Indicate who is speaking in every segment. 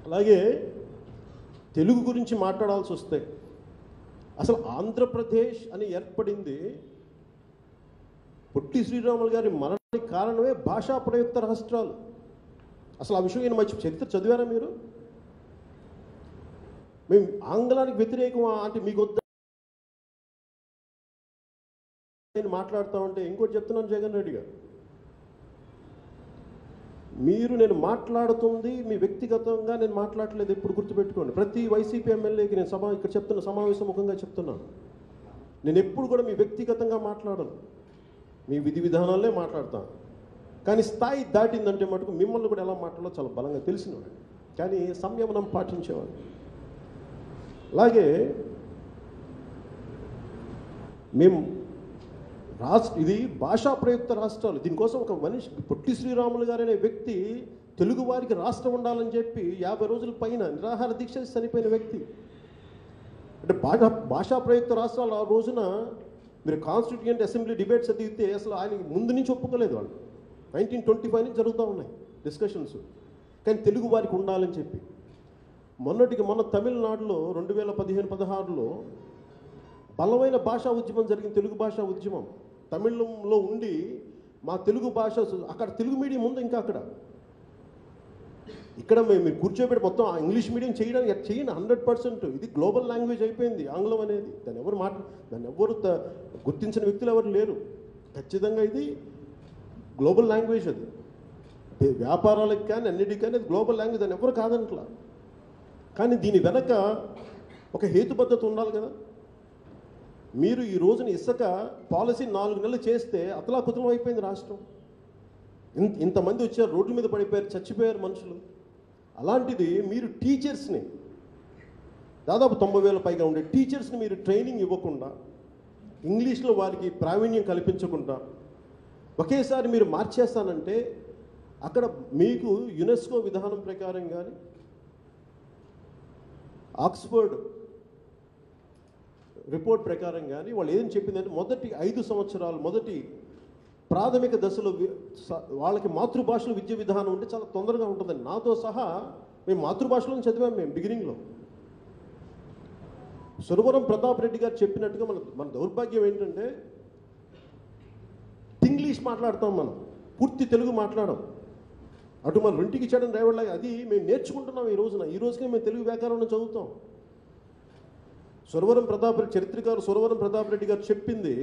Speaker 1: అలాగే తెలుగు గురించి మాట్లాడాల్సి వస్తే అసలు ఆంధ్రప్రదేశ్ అని ఏర్పడింది పొట్టి శ్రీరాములు గారి మరణానికి కారణమే భాషా ప్రయుక్త రాష్ట్రాలు అసలు ఆ విషయం ఈయన మంచి చరిత్ర చదివారా మీరు మేము ఆంగ్లానికి వ్యతిరేకం అంటే మీకు వద్ద నేను మాట్లాడుతూ ఉంటే ఇంకోటి చెప్తున్నాను జగన్ రెడ్డి గారు మీరు నేను మాట్లాడుతుంది మీ వ్యక్తిగతంగా నేను మాట్లాడలేదు ఎప్పుడు గుర్తుపెట్టుకోండి ప్రతి వైసీపీ ఎమ్మెల్యేకి నేను సభ ఇక్కడ చెప్తున్న సమావేశం ముఖంగా చెప్తున్నాను నేను ఎప్పుడు కూడా మీ వ్యక్తిగతంగా మాట్లాడను మీ విధి విధానాలే మాట్లాడతాను కానీ స్థాయి దాటిందంటే మటుకు మిమ్మల్ని కూడా ఎలా మాట్లాడాలో చాలా బలంగా తెలిసినవాడు కానీ సంయమనం పాటించేవాడు అలాగే మేము రాష్ట్ర ఇది భాషా ప్రయుక్త రాష్ట్రాలు దీనికోసం ఒక మనిషి పొట్టి శ్రీరాములు గారు అనే వ్యక్తి తెలుగు వారికి రాష్ట్రం ఉండాలని చెప్పి యాభై రోజుల పైన నిరాహార దీక్ష చేసి చనిపోయిన వ్యక్తి అంటే భాషా భాషా ప్రయుక్త రాష్ట్రాలు ఆ రోజున మీరు కాన్స్టిట్యూయెంట్ అసెంబ్లీ డిబేట్స్ చదివితే అసలు ఆయన ముందు నుంచి ఒప్పుకోలేదు వాళ్ళు నైన్టీన్ ట్వంటీ ఫైవ్ నుంచి జరుగుతూ ఉన్నాయి డిస్కషన్స్ కానీ తెలుగు వారికి ఉండాలని చెప్పి మొన్నటికి మొన్న తమిళనాడులో రెండు వేల పదిహేను పదహారులో బలమైన భాషా ఉద్యమం జరిగింది తెలుగు భాషా ఉద్యమం తమిళంలో ఉండి మా తెలుగు భాష అక్కడ తెలుగు మీడియం ఉంది ఇంకా అక్కడ ఇక్కడ మేము మీరు కూర్చోబెట్టి మొత్తం ఆ ఇంగ్లీష్ మీడియం చేయడానికి ఎట్ చేయండి హండ్రెడ్ పర్సెంట్ ఇది గ్లోబల్ లాంగ్వేజ్ అయిపోయింది ఆంగ్లం అనేది దాన్ని ఎవరు మాట దాన్ని ఎవరు త- గుర్తించిన వ్యక్తులు ఎవరు లేరు ఖచ్చితంగా ఇది గ్లోబల్ లాంగ్వేజ్ అది వే- వ్యాపారాలకు కానీ అన్నిటికీ కానీ అది గ్లోబల్ లాంగ్వేజ్ దాన్ని ఎవరు కాదనట్లా కానీ దీని వెనక ఒక హేతుబద్ధత ఉండాలి కదా మీరు ఈ రోజున ఇసుక పాలసీ నాలుగు నెలలు చేస్తే అతలాకుతలం అయిపోయింది రాష్ట్రం ఇంత ఇంతమంది వచ్చారు రోడ్ల మీద పడిపోయారు చచ్చిపోయారు మనుషులు అలాంటిది మీరు టీచర్స్ని దాదాపు తొంభై వేల పైగా ఉండే టీచర్స్ని మీరు ట్రైనింగ్ ఇవ్వకుండా ఇంగ్లీష్లో వారికి ప్రావీణ్యం కల్పించకుండా ఒకేసారి మీరు మార్చేస్తానంటే అక్కడ మీకు యునెస్కో విధానం ప్రకారం కానీ ఆక్స్ఫర్డ్ రిపోర్ట్ ప్రకారం కానీ వాళ్ళు ఏం చెప్పిందంటే మొదటి ఐదు సంవత్సరాలు మొదటి ప్రాథమిక దశలో వి- స- వాళ్ళకి మాతృభాషలో విద్య విధానం ఉంటే చాలా తొందరగా ఉంటుందండి నాతో సహా మేము మాతృభాషలో చదివాం మేము బిగినింగ్లో సురవరం ప్రతాప్ రెడ్డి గారు చెప్పినట్టుగా మన మన దౌర్భాగ్యం ఏంటంటే ఇంగ్లీష్ మాట్లాడతాం మనం పూర్తి తెలుగు మాట్లాడం అటు మన రెంటికి చేయడం రేవళ్ళ అది మేము నేర్చుకుంటున్నాం ఈ రోజున ఈ రోజుకే మేము తెలుగు వ్యాకరణం చదువుతాం సురవరం ప్రతాప్ రెడ్డి చరిత్రకారు సురవరం ప్రతాప్ రెడ్డి గారు చెప్పింది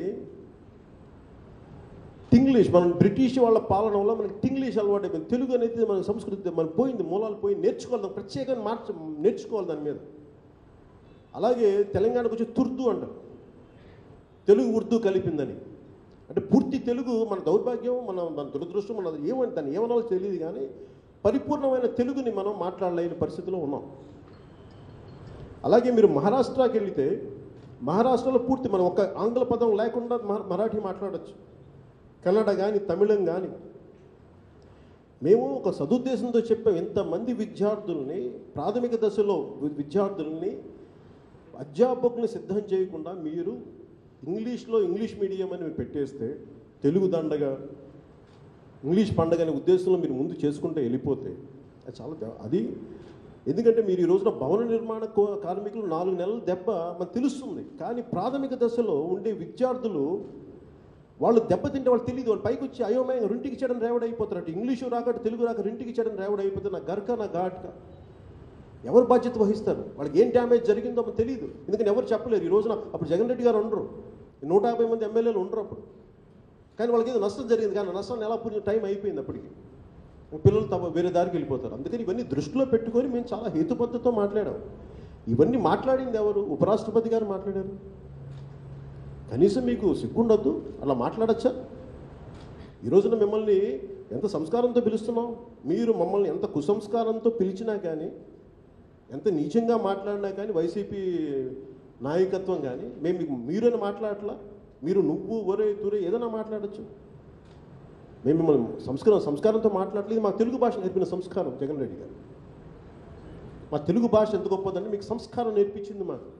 Speaker 1: ఇంగ్లీష్ మనం బ్రిటిష్ వాళ్ళ పాలన వల్ల మనకి ఇంగ్లీష్ అలవాటు అయిపోయింది తెలుగు అనేది మన సంస్కృతి మనం పోయింది మూలాలు పోయి నేర్చుకోవాలి దాన్ని ప్రత్యేకంగా మార్చ నేర్చుకోవాలి దాని మీద అలాగే తెలంగాణకు వచ్చి తుర్దు అంటారు తెలుగు ఉర్దూ కలిపిందని అంటే పూర్తి తెలుగు మన దౌర్భాగ్యం మన మన దురదృష్టం మన ఏమని దాన్ని ఏమనాలో తెలియదు కానీ పరిపూర్ణమైన తెలుగుని మనం మాట్లాడలేని పరిస్థితిలో ఉన్నాం అలాగే మీరు మహారాష్ట్రకి వెళితే మహారాష్ట్రలో పూర్తి మనం ఒక ఆంగ్ల పదం లేకుండా మహా- మరాఠీ మాట్లాడచ్చు కన్నడ కానీ తమిళం కానీ మేము ఒక సదుద్దేశంతో చెప్పాం ఎంతమంది విద్యార్థుల్ని ప్రాథమిక దశలో వి- విద్యార్థుల్ని అధ్యాపకుల్ని సిద్ధం చేయకుండా మీరు ఇంగ్లీష్లో ఇంగ్లీష్ మీడియం అని మీరు పెట్టేస్తే తెలుగు దండగా ఇంగ్లీష్ పండగ అనే ఉద్దేశంలో మీరు ముందు చేసుకుంటే వెళ్ళిపోతే అది చాలా ద- అది ఎందుకంటే మీరు ఈ రోజున భవన నిర్మాణ కో- కార్మికులు నాలుగు నెలల దెబ్బ మనకు తెలుస్తుంది కానీ ప్రాథమిక దశలో ఉండే విద్యార్థులు వాళ్ళు దెబ్బతింటే వాళ్ళు తెలియదు వాళ్ళు పైకి వచ్చి అయోమయంగా రెంటికి చేయడం రేవడ అయిపోతారు అటు ఇంగ్లీషు రాక అటు తెలుగు రాక రెంటికి చేయడం రేవడ అయిపోతే నా గర్క నా ఘాట్క ఎవరు బాధ్యత వహిస్తారు వాళ్ళకి ఏం డ్యామేజ్ జరిగిందో మనకు తెలియదు ఎందుకని ఎవరు చెప్పలేరు ఈ రోజున అప్పుడు జగన్ రెడ్డి గారు ఉండరు నూట యాభై మంది ఎమ్మెల్యేలు ఉండరు అప్పుడు కానీ వాళ్ళకి ఏదో నష్టం జరిగింది కానీ ఆ నష్టాన్ని ఎలా పూర్తి టైం అయిపోయింది అప్పటికి పిల్లలు తమ వేరే దారికి వెళ్ళిపోతారు అందుకని ఇవన్నీ దృష్టిలో పెట్టుకొని మేము చాలా హేతుబద్ధతో మాట్లాడాం ఇవన్నీ మాట్లాడింది ఎవరు ఉపరాష్ట్రపతి గారు మాట్లాడారు కనీసం మీకు సిగ్గుండొద్దు అలా మాట్లాడచ్చా ఈ రోజున మిమ్మల్ని ఎంత సంస్కారంతో పిలుస్తున్నాం మీరు మమ్మల్ని ఎంత కుసంస్కారంతో పిలిచినా కానీ ఎంత నీచంగా మాట్లాడినా కానీ వైసీపీ నాయకత్వం కానీ మేము మీకు మీరని మాట్లాడట్లా మీరు నువ్వు ఒరే తురే ఏదైనా మాట్లాడచ్చు మేము మిమ్మల్ని సంస్కారం సంస్కారంతో మాట్లాడలేదు మా తెలుగు భాష నేర్పిన సంస్కారం జగన్ రెడ్డి గారు మా తెలుగు భాష ఎంత గొప్పదంటే మీకు సంస్కారం నేర్పించింది మాకు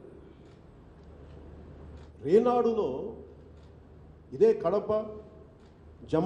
Speaker 1: రేనాడులో ఇదే కడప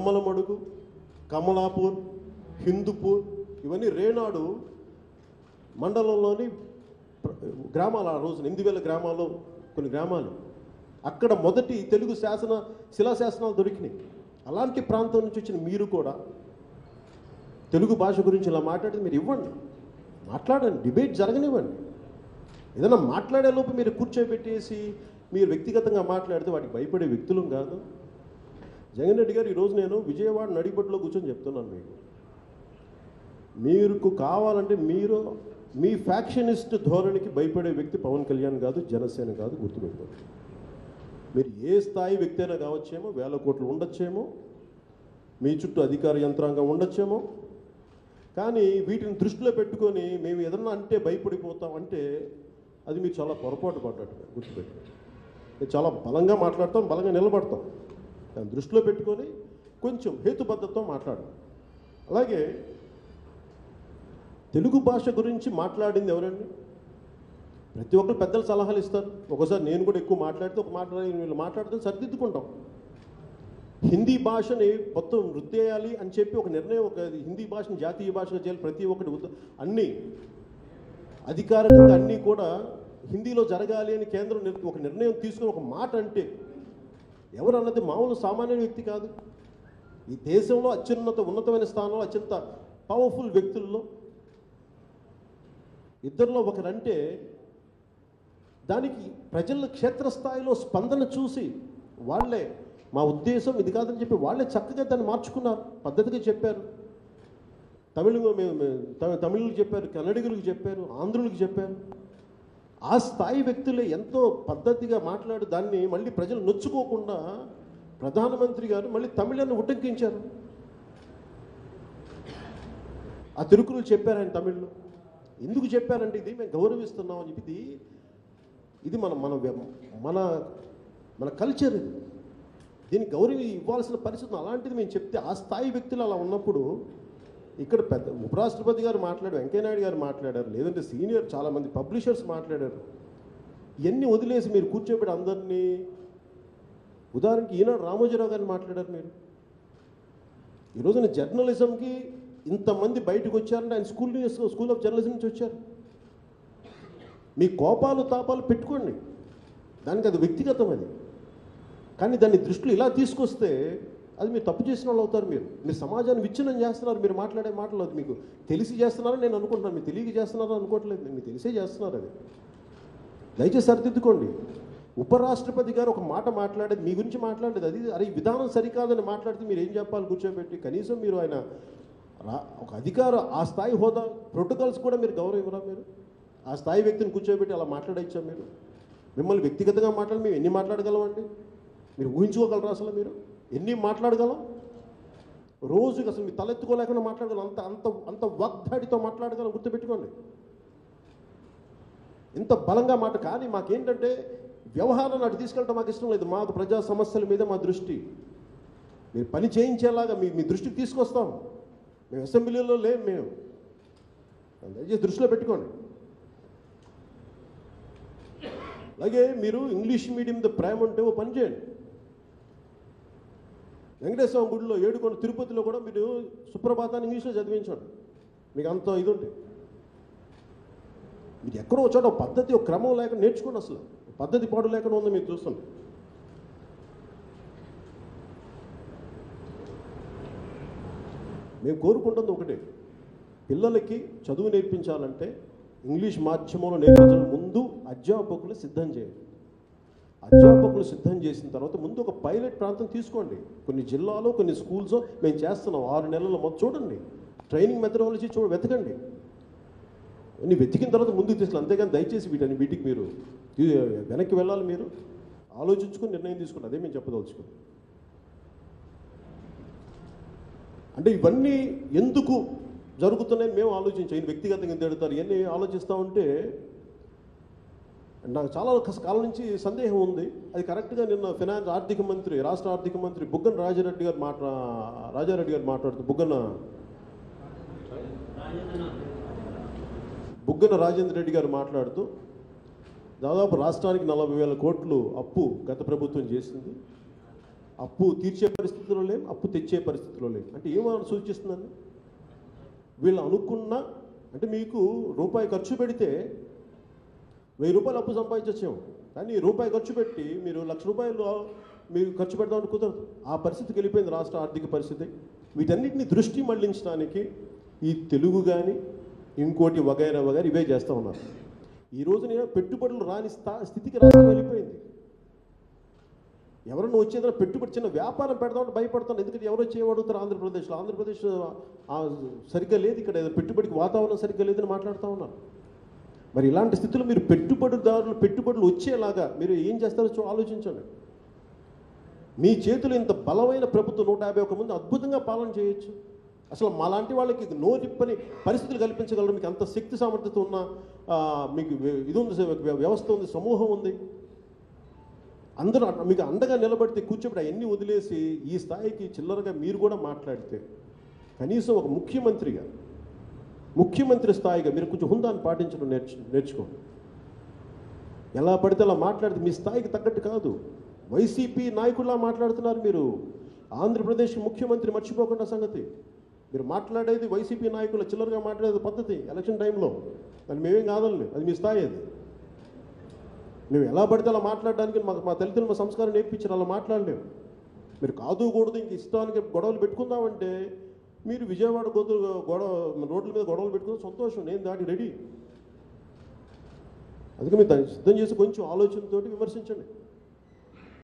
Speaker 1: జమ్మలమడుగు కమలాపూర్ హిందూపూర్ ఇవన్నీ రేనాడు మండలంలోని ప్ర- గ్రామాలు ఆ రోజున ఎనిమిది వేల గ్రామాలు కొన్ని గ్రామాలు అక్కడ మొదటి తెలుగు శాసన శిలాశాసనాలు దొరికినాయి అలాంటి ప్రాంతం నుంచి వచ్చిన మీరు కూడా తెలుగు భాష గురించి ఇలా మాట్లాడితే మీరు ఇవ్వండి మాట్లాడండి డిబేట్ జరగనివ్వండి ఏదైనా మాట్లాడే లోపు మీరు కూర్చోబెట్టేసి మీరు వ్యక్తిగతంగా మాట్లాడితే వాటికి భయపడే వ్యక్తులం కాదు జగన్ రెడ్డి గారు ఈరోజు నేను విజయవాడ నడిబొట్టులో కూర్చొని చెప్తున్నాను మీకు మీకు కావాలంటే మీరు మీ ఫ్యాక్షనిస్ట్ ధోరణికి భయపడే వ్యక్తి పవన్ కళ్యాణ్ కాదు జనసేన కాదు గుర్తుపెట్టుకోండి మీరు ఏ స్థాయి వ్యక్తి అయినా కావచ్చేమో వేల కోట్లు ఉండొచ్చేమో మీ చుట్టూ అధికార యంత్రాంగం ఉండొచ్చేమో కానీ వీటిని దృష్టిలో పెట్టుకొని మేము ఏదన్నా అంటే భయపడిపోతాం అంటే అది మీరు చాలా పొరపాటు పడ్డట్టు గుర్తుపెట్టుకోండి మేము చాలా బలంగా మాట్లాడతాం బలంగా నిలబడతాం దాన్ని దృష్టిలో పెట్టుకొని కొంచెం హేతుబద్ధతతో మాట్లాడు అలాగే తెలుగు భాష గురించి మాట్లాడింది ఎవరండి ప్రతి ఒక్కరు పెద్దలు సలహాలు ఇస్తారు ఒకసారి నేను కూడా ఎక్కువ మాట్లాడితే ఒక మాట్లాడి వీళ్ళు మాట్లాడితే సరిదిద్దుకుంటాం హిందీ భాషని మొత్తం వృద్ధి చేయాలి అని చెప్పి ఒక నిర్ణయం ఒక హిందీ భాషను జాతీయ భాషగా చేయాలి ప్రతి ఒక్కటి ఉద్ద- అన్ని అధికారికంగా అన్నీ కూడా హిందీలో జరగాలి అని కేంద్రం నిర్- ఒక నిర్ణయం తీసుకుని ఒక మాట అంటే ఎవరు అన్నది మామూలు సామాన్య వ్యక్తి కాదు ఈ దేశంలో అత్యున్నత ఉన్నతమైన స్థానంలో అత్యంత పవర్ఫుల్ వ్యక్తుల్లో ఇద్దరిలో ఒకరంటే దానికి ప్రజల క్షేత్రస్థాయిలో స్పందన చూసి వాళ్ళే మా ఉద్దేశం ఇది కాదని చెప్పి వాళ్ళే చక్కగా దాన్ని మార్చుకున్నారు పద్ధతిగా చెప్పారు తమిళ మేము- మేము తమి- తమిళులకు చెప్పారు కన్నడిగులకు చెప్పారు ఆంధ్రులకు చెప్పారు ఆ స్థాయి వ్యక్తులే ఎంతో పద్ధతిగా మాట్లాడి దాన్ని మళ్ళీ ప్రజలు నొచ్చుకోకుండా ప్రధానమంత్రి గారు మళ్ళీ తమిళాన్ని ఉటంకించారు ఆ తిరుకులు చెప్పారు ఆయన తమిళ్లో ఎందుకు చెప్పారంటే ఇది మేము గౌరవిస్తున్నాం అని చెప్పి ఇది ఇది మన మన వ్య- మన మన కల్చర్ ఇది దీనికి గౌరవం ఇవ్వాల్సిన పరిస్థితి అలాంటిది మేము చెప్తే ఆ స్థాయి వ్యక్తులు అలా ఉన్నప్పుడు ఇక్కడ పెద్ద ఉపరాష్ట్రపతి గారు మాట్లాడారు వెంకయ్యనాయుడు గారు మాట్లాడారు లేదంటే సీనియర్ చాలామంది పబ్లిషర్స్ మాట్లాడారు ఇవన్నీ వదిలేసి మీరు కూర్చోబెట్టి అందరినీ ఉదాహరణకి ఈనాడు రామోజీరావు గారిని మాట్లాడారు మీరు ఈ రోజున జర్నలిజంకి ఇంతమంది బయటకు వచ్చారంటే ఆయన స్కూల్ నుంచి స్కూల్ ఆఫ్ జర్నలిజం నుంచి వచ్చారు మీ కోపాలు తాపాలు పెట్టుకోండి దానికి అది వ్యక్తిగతం అది కానీ దాన్ని దృష్టిలో ఇలా తీసుకొస్తే అది మీరు తప్పు చేసిన వాళ్ళు అవుతారు మీరు మీరు సమాజాన్ని విచ్ఛిన్నం చేస్తున్నారు మీరు మాట్లాడే మాటలు అది మీకు తెలిసి చేస్తున్నారని నేను అనుకుంటున్నాను మీరు తెలియక చేస్తున్నారని అనుకోవట్లేదు మీకు తెలిసే చేస్తున్నారు అది దయచేసి సరిదిద్దుకోండి ఉపరాష్ట్రపతి గారు ఒక మాట మాట్లాడేది మీ గురించి మాట్లాడేది అది అరే ఈ విధానం సరికాదని మాట్లాడితే మీరు ఏం చెప్పాలి కూర్చోబెట్టి కనీసం మీరు ఆయన రా- ఒక అధికార ఆ స్థాయి హోదా ప్రోటోకాల్స్ కూడా మీరు గౌరవం ఇవ్వరా మీరు ఆ స్థాయి వ్యక్తిని కూర్చోబెట్టి అలా మాట్లాడచ్చా మీరు మిమ్మల్ని వ్యక్తిగతంగా మాట్లాడి మేము ఎన్ని మాట్లాడగలం అండి మీరు ఊహించుకోగలరా అసలు మీరు ఎన్ని మాట్లాడగలం రోజుకి అసలు మీ తలెత్తుకోలేకుండా మాట్లాడగలం అంత అంత అంత వాగ్దాడితో మాట్లాడగలం గుర్తుపెట్టుకోండి ఇంత బలంగా మాట కానీ మాకేంటంటే వ్యవహారాన్ని అటు తీసుకెళ్ళడం మాకు ఇష్టం లేదు మాకు ప్రజా సమస్యల మీద మా దృష్టి మీరు పని చేయించేలాగా మీ మీ దృష్టికి తీసుకొస్తాం మేము అసెంబ్లీలో లేం మేము దయచేసి దృష్టిలో పెట్టుకోండి అలాగే మీరు ఇంగ్లీష్ మీడియం మీద ప్రేమ ఉంటే ఓ పని చేయండి వెంకటేశ్వర గుడిలో ఏడుకొండ తిరుపతిలో కూడా మీరు సుప్రభాతాన్ని ఇంగ్లీష్లో చదివించండి మీకు అంత ఇది ఉంది మీరు ఎక్కడో ఒక చోట ఒక పద్ధతి ఒక క్రమం లేక నేర్చుకోండి అసలు పద్ధతి పాడు లేకుండా ఉంది మీరు చూస్తుంది మేము కోరుకుంటుంది ఒకటే పిల్లలకి చదువు నేర్పించాలంటే ఇంగ్లీష్ మాధ్యమంలో నేర్పించడం ముందు అధ్యాపకులు సిద్ధం చేయండి అధ్యాపకులు సిద్ధం చేసిన తర్వాత ముందు ఒక పైలట్ ప్రాంతం తీసుకోండి కొన్ని జిల్లాలో కొన్ని స్కూల్స్ మేము చేస్తున్నాం ఆరు నెలల మొత్తం చూడండి ట్రైనింగ్ మెథడాలజీ చూడ వెతకండి అన్ని వెతికిన తర్వాత ముందుకు తీసుకుని అంతేగాని దయచేసి వీటని వీటికి మీరు తీ- వెనక్కి వెళ్ళాలి మీరు ఆలోచించుకుని నిర్ణయం తీసుకుని అదే మేము చెప్పదలుచుకున్నాం అంటే ఇవన్నీ ఎందుకు జరుగుతున్నాయని మేము ఆలోచించాం ఈయన వ్యక్తిగతంగా ఎంత ఎడతారు ఇవన్నీ ఆలోచిస్తూ ఉంటే నాకు చాలా కస- కాలం నుంచి సందేహం ఉంది అది కరెక్ట్గా నిన్న ఫినాన్స్ ఆర్థిక మంత్రి రాష్ట్ర ఆర్థిక మంత్రి బుగ్గన రాజారెడ్డి గారు మాట్లా రాజారెడ్డి గారు మాట్లాడుతూ బుగ్గన బుగ్గన రాజేంద్ర రెడ్డి గారు మాట్లాడుతూ దాదాపు రాష్ట్రానికి నలభై వేల కోట్లు అప్పు గత ప్రభుత్వం చేసింది అప్పు తీర్చే పరిస్థితిలో లేం అప్పు తెచ్చే పరిస్థితిలో లేం అంటే ఏమని సూచిస్తుందండి వీళ్ళు అనుకున్న అంటే మీకు రూపాయి ఖర్చు పెడితే వెయ్యి రూపాయలు అప్పు సంపాదించచ్చేమో కానీ రూపాయి ఖర్చు పెట్టి మీరు లక్ష రూపాయలు మీరు ఖర్చు పెడదామని కుదరదు ఆ పరిస్థితికి వెళ్ళిపోయింది రాష్ట్ర ఆర్థిక పరిస్థితి వీటన్నిటిని దృష్టి మళ్లించడానికి ఈ తెలుగు కానీ ఇంకోటి వగైరా వగైరా ఇవే చేస్తూ ఉన్నారు ఈ రోజున పెట్టుబడులు రాని స్థా స్థితికి రాష్ట్రం వెళ్ళిపోయింది ఎవరన్నా వచ్చేదైనా పెట్టుబడి చిన్న వ్యాపారం పెడదామంటే భయపడతాను ఎందుకంటే ఎవరు వచ్చి అడుగుతారు ఆంధ్రప్రదేశ్లో ఆంధ్రప్రదేశ్ ఆ, సరిగ్గా లేదు ఇక్కడ ఏదో పెట్టుబడికి వాతావరణం సరిగ్గా లేదని మాట్లాడుతూ ఉన్నారు మరి ఇలాంటి స్థితిలో మీరు పెట్టుబడిదారులు పెట్టుబడులు వచ్చేలాగా మీరు ఏం చేస్తారో చూ- ఆలోచించండి మీ చేతులు ఇంత బలమైన ప్రభుత్వం నూట యాభై ఒక్క మంది అద్భుతంగా పాలన చేయొచ్చు అసలు మాలాంటి వాళ్ళకి నోరిప్పని పరిస్థితులు కల్పించగలరు మీకు అంత శక్తి సామర్థ్యత ఉన్న ఆ, మీకు వ్య- ఇది ఉంది వ్య- వ్యవస్థ ఉంది సమూహం ఉంది అందరూ అట్లా మీకు అండగా నిలబడితే కూర్చోబెట్టి అవన్నీ వదిలేసి ఈ స్థాయికి చిల్లరగా మీరు కూడా మాట్లాడితే కనీసం ఒక ముఖ్యమంత్రిగా ముఖ్యమంత్రి స్థాయిగా మీరు కొంచెం హుందాన్ని పాటించడం నేర్చు నేర్చుకోండి ఎలా పడితే అలా మాట్లాడితే మీ స్థాయికి తగ్గట్టు కాదు వైసీపీ నాయకుల్లా మాట్లాడుతున్నారు మీరు ఆంధ్రప్రదేశ్ ముఖ్యమంత్రి మర్చిపోకుండా సంగతి మీరు మాట్లాడేది వైసీపీ నాయకుల చిల్లరగా మాట్లాడేది పద్ధతి ఎలక్షన్ టైంలో అది మేమేం కాదండి అది మీ స్థాయి అది మేము ఎలా పడితే అలా మాట్లాడడానికి మాకు మా తల్లిదండ్రులు మా సంస్కారం నేర్పించారు అలా మాట్లాడలేము మీరు కాదు కూడదు ఇంక ఇష్టానికి గొడవలు పెట్టుకుందామంటే మీరు విజయవాడ గొంతు గొడవ రోడ్ల మీద గొడవలు పెట్టుకుని సంతోషం నేను దానికి రెడీ అందుకే మీరు దాన్ని సిద్ధం చేసి కొంచెం ఆలోచనతోటి విమర్శించండి